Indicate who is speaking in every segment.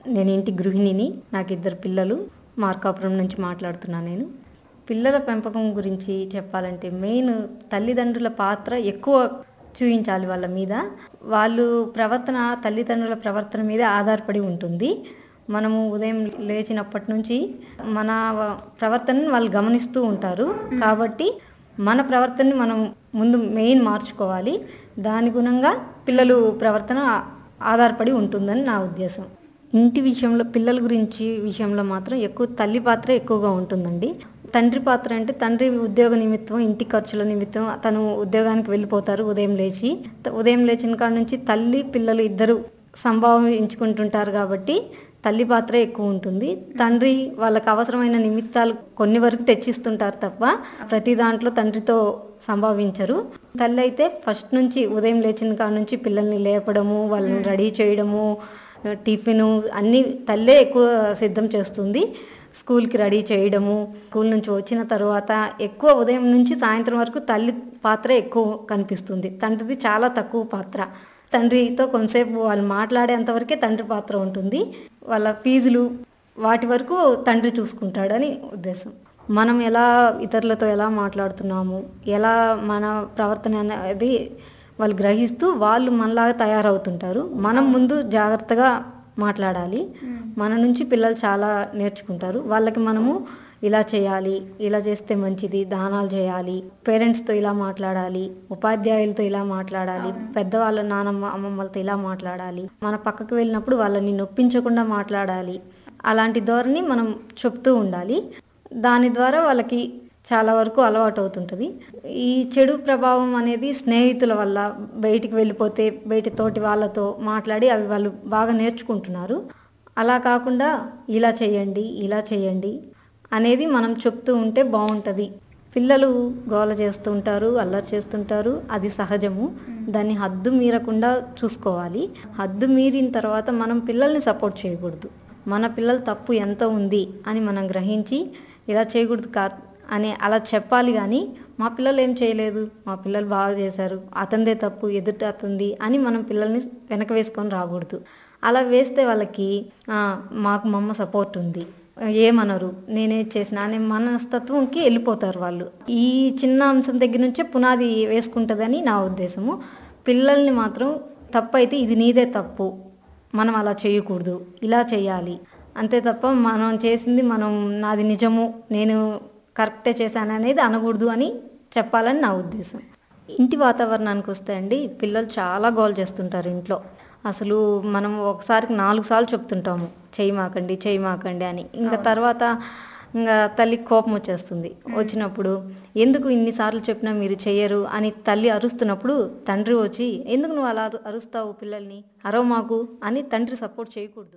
Speaker 1: నేను ఇంటి గృహిణిని నాకు ఇద్దరు పిల్లలు మార్కాపురం నుంచి మాట్లాడుతున్నాను నేను పిల్లల పెంపకం గురించి చెప్పాలంటే మెయిన్ తల్లిదండ్రుల పాత్ర ఎక్కువ చూపించాలి వాళ్ళ మీద వాళ్ళు ప్రవర్తన తల్లిదండ్రుల ప్రవర్తన మీద ఆధారపడి ఉంటుంది మనము ఉదయం లేచినప్పటి నుంచి మన ప్రవర్తనని వాళ్ళు గమనిస్తూ ఉంటారు కాబట్టి మన ప్రవర్తనని మనం ముందు మెయిన్ మార్చుకోవాలి దాని గుణంగా పిల్లలు ప్రవర్తన ఆ- ఆధారపడి ఉంటుందని నా ఉద్దేశం ఇంటి విషయంలో పిల్లల గురించి విషయంలో మాత్రం ఎక్కువ తల్లి పాత్ర ఎక్కువగా ఉంటుందండి తండ్రి పాత్ర అంటే తండ్రి ఉద్యోగ నిమిత్తం ఇంటి ఖర్చుల నిమిత్తం తను ఉద్యోగానికి వెళ్ళిపోతారు ఉదయం లేచి త- ఉదయం లేచిన కాడ నుంచి తల్లి పిల్లలు ఇద్దరు సంభావించుకుంటుంటారు కాబట్టి తల్లి పాత్ర ఎక్కువ ఉంటుంది తండ్రి వాళ్ళకి అవసరమైన నిమిత్తాలు కొన్ని వరకు తెచ్చిస్తుంటారు తప్ప ప్రతి దాంట్లో తండ్రితో సంభావించరు తల్లి అయితే ఫస్ట్ నుంచి ఉదయం లేచిన కాడ నుంచి పిల్లల్ని లేపడము వాళ్ళని రెడీ చేయడము టిఫిన్ అన్నీ తల్లే ఎక్కువ సిద్ధం చేస్తుంది స్కూల్కి రెడీ చేయడము స్కూల్ నుంచి వచ్చిన తర్వాత ఎక్కువ ఉదయం నుంచి సాయంత్రం వరకు తల్లి పాత్ర ఎక్కువ కనిపిస్తుంది తండ్రిది చాలా తక్కువ పాత్ర తండ్రితో కొంతసేపు వాళ్ళు మాట్లాడేంతవరకే తండ్రి పాత్ర ఉంటుంది వాళ్ళ ఫీజులు వాటి వరకు తండ్రి చూసుకుంటాడని ఉద్దేశం మనం ఎలా ఇతరులతో ఎలా మాట్లాడుతున్నాము ఎలా మన ప్రవర్తన అనేది వాళ్ళు గ్రహిస్తూ వాళ్ళు మనలాగా తయారవుతుంటారు మనం ముందు జాగ్రత్తగా మాట్లాడాలి మన నుంచి పిల్లలు చాలా నేర్చుకుంటారు వాళ్ళకి మనము ఇలా చేయాలి ఇలా చేస్తే మంచిది దానాలు చేయాలి పేరెంట్స్తో ఇలా మాట్లాడాలి ఉపాధ్యాయులతో ఇలా మాట్లాడాలి పెద్దవాళ్ళ నానమ్మ అమ్మమ్మలతో ఇలా మాట్లాడాలి మన పక్కకు వెళ్ళినప్పుడు వాళ్ళని నొప్పించకుండా మాట్లాడాలి అలాంటి ధోరణి మనం చెప్తూ ఉండాలి దాని ద్వారా వాళ్ళకి చాలా వరకు అలవాటు అవుతుంటుంది ఈ చెడు ప్రభావం అనేది స్నేహితుల వల్ల బయటికి వెళ్ళిపోతే బయట తోటి వాళ్ళతో మాట్లాడి అవి వాళ్ళు బాగా నేర్చుకుంటున్నారు అలా కాకుండా ఇలా చేయండి ఇలా చేయండి అనేది మనం చెప్తూ ఉంటే బాగుంటుంది పిల్లలు గోల చేస్తూ ఉంటారు అల్లరి చేస్తుంటారు అది సహజము దాన్ని హద్దు మీరకుండా చూసుకోవాలి హద్దు మీరిన తర్వాత మనం పిల్లల్ని సపోర్ట్ చేయకూడదు మన పిల్లల తప్పు ఎంత ఉంది అని మనం గ్రహించి ఇలా చేయకూడదు కా అని అలా చెప్పాలి కానీ మా పిల్లలు ఏం చేయలేదు మా పిల్లలు బాగా చేశారు అతందే తప్పు ఎదుట అతంది అని మనం పిల్లల్ని వెనక వేసుకొని రాకూడదు అలా వేస్తే వాళ్ళకి "ఆ, మాకు మా అమ్మ సపోర్ట్ ఉంది ఏమనరు నేనే చేసిన అనే మనస్తత్వంకి వెళ్ళిపోతారు వాళ్ళు ఈ చిన్న అంశం దగ్గర నుంచే పునాది వేసుకుంటుందని నా ఉద్దేశము పిల్లల్ని మాత్రం తప్పు అయితే ఇది నీదే తప్పు మనం అలా చేయకూడదు ఇలా చేయాలి అంతే తప్ప మనం చేసింది మనం నాది నిజము నేను కరెక్టే చేశాను అనేది అనకూడదు అని చెప్పాలని నా ఉద్దేశం ఇంటి వాతావరణానికి వస్తే అండి పిల్లలు చాలా గోల్ చేస్తుంటారు ఇంట్లో అసలు మనం ఒకసారికి నాలుగు సార్లు చెప్తుంటాము చేయి మాకండి చేయి మాకండి అని ఇంకా తర్వాత ఇంకా తల్లికి కోపం వచ్చేస్తుంది వచ్చినప్పుడు ఎందుకు ఇన్నిసార్లు చెప్పినా మీరు చెయ్యరు అని తల్లి అరుస్తున్నప్పుడు తండ్రి వచ్చి ఎందుకు నువ్వు అలా అరు- అరుస్తావు పిల్లల్ని అరవ మాకు అని తండ్రి సపోర్ట్ చేయకూడదు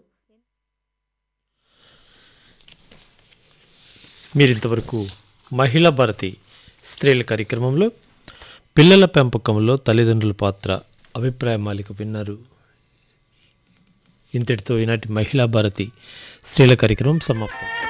Speaker 2: మీరు ఇంతవరకు మహిళా భారతి స్త్రీల కార్యక్రమంలో పిల్లల పెంపకంలో తల్లిదండ్రుల పాత్ర అభిప్రాయ మాలిక విన్నారు ఇంతటితో ఈనాటి మహిళా భారతి స్త్రీల కార్యక్రమం సమాప్తం